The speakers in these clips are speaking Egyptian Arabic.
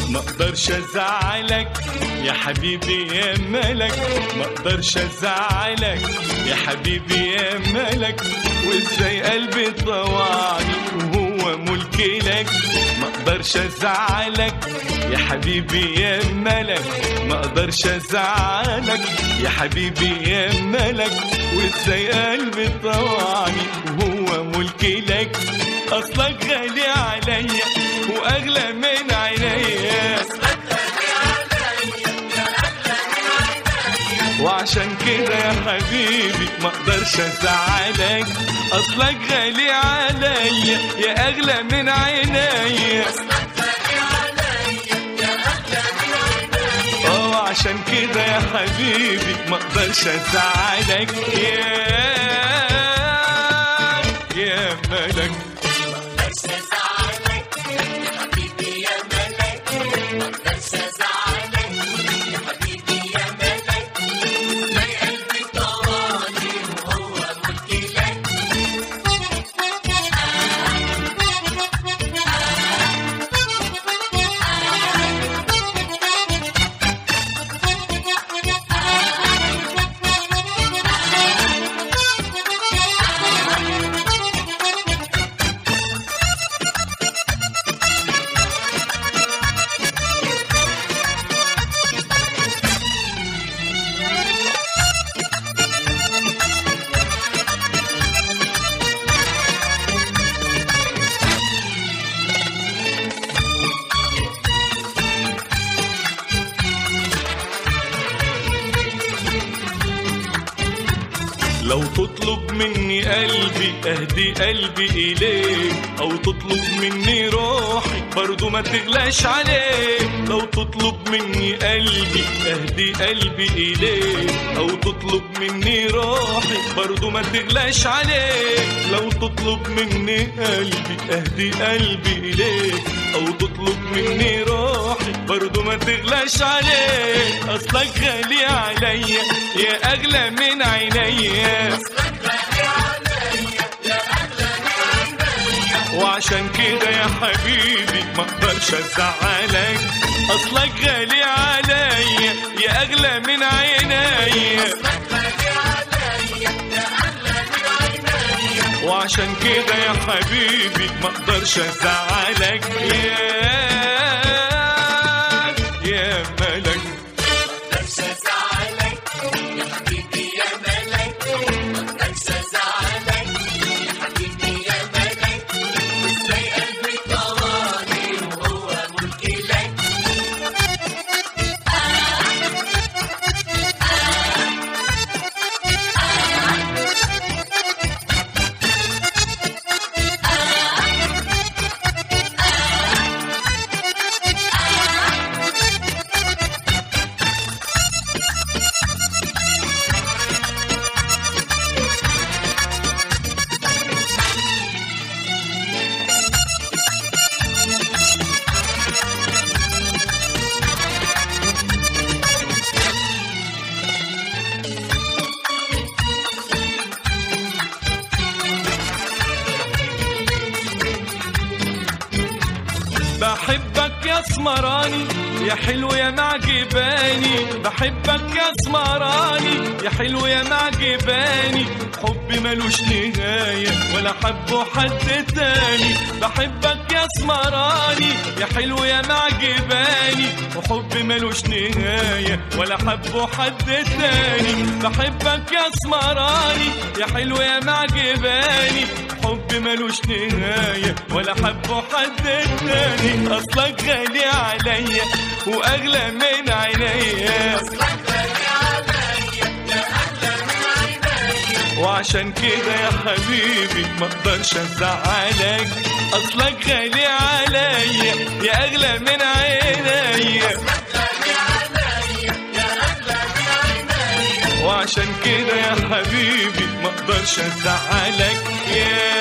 ما اقدرش ازعلك يا حبيبي يا ملك ما اقدرش ازعلك يا حبيبي يا ملك وازاي قلبي طوعني وهو ملكي لك ما اقدرش ازعلك يا حبيبي يا ملك ما اقدرش ازعلك يا حبيبي يا ملك وازاي قلبي طوعني وهو ملكي لك اصلك غالي عليا واغلى من عينيا وعشان كده يا حبيبي ما اقدرش ازعلك اصلك غالي عليا يا اغلى من عينيا اه عشان كده يا حبيبي ما اقدرش ازعلك يا يا ملك لو تطلب مني قلبي اهدي قلبي اليك او تطلب مني روحي برضو ما تغلاش عليك لو تطلب مني قلبي اهدي قلبي اليك او تطلب مني روحي برضو ما تغلاش عليك لو تطلب مني قلبي اهدي قلبي اليك او تطلب مني روحي برضو ما تغلاش عليك اصلك غالي عليا يا اغلى من عينيا وعشان كده يا حبيبي ما اقدرش ازعلك اصلك غالي عليا يا اغلى من عينيا وعشان كده يا حبيبي ما اقدرش ازعلك يا يا ملك بحبك يا اسمراني يا حلو يا معجباني بحبك يا اسمراني يا حلو يا معجباني حبي ملوش نهاية ولا حبه حد تاني بحبك يا اسمراني يا حلو يا معجباني وحبي ملوش نهاية ولا حبه حد تاني بحبك يا اسمراني يا حلو يا معجباني حبي ملوش نهاية ولا حبه حد تاني أصلك غالي عليا وأغلى من عينيا وعشان كده يا حبيبي ما اقدرش ازعلك اصلك غالي عليا يا اغلى من عينيا وعشان كده يا حبيبي ما اقدرش ازعلك يا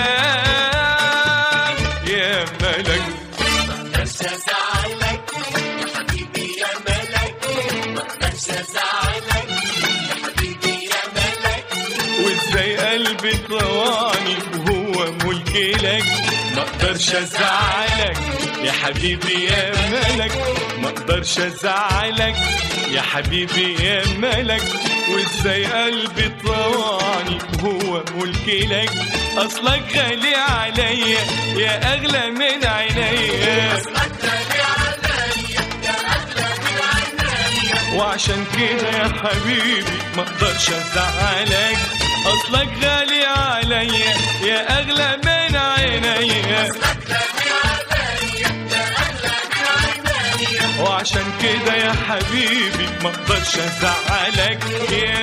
يا ملك مقدرش ازعلك يا حبيبي يا ملك مقدرش ازعلك يا حبيبي يا ملك وازاي قلبي طواني وهو ملكي لك ما اقدرش ازعلك يا حبيبي يا ملك ما اقدرش ازعلك يا حبيبي يا ملك وازاي قلبي طوعني وهو ملكي لك اصلك غالي عليا يا اغلى من عينيا وعشان كده يا حبيبي ما اقدرش ازعلك اصلك غالي عليا يا اغلى من عينيا وعشان كده يا حبيبي ما اقدرش ازعلك يا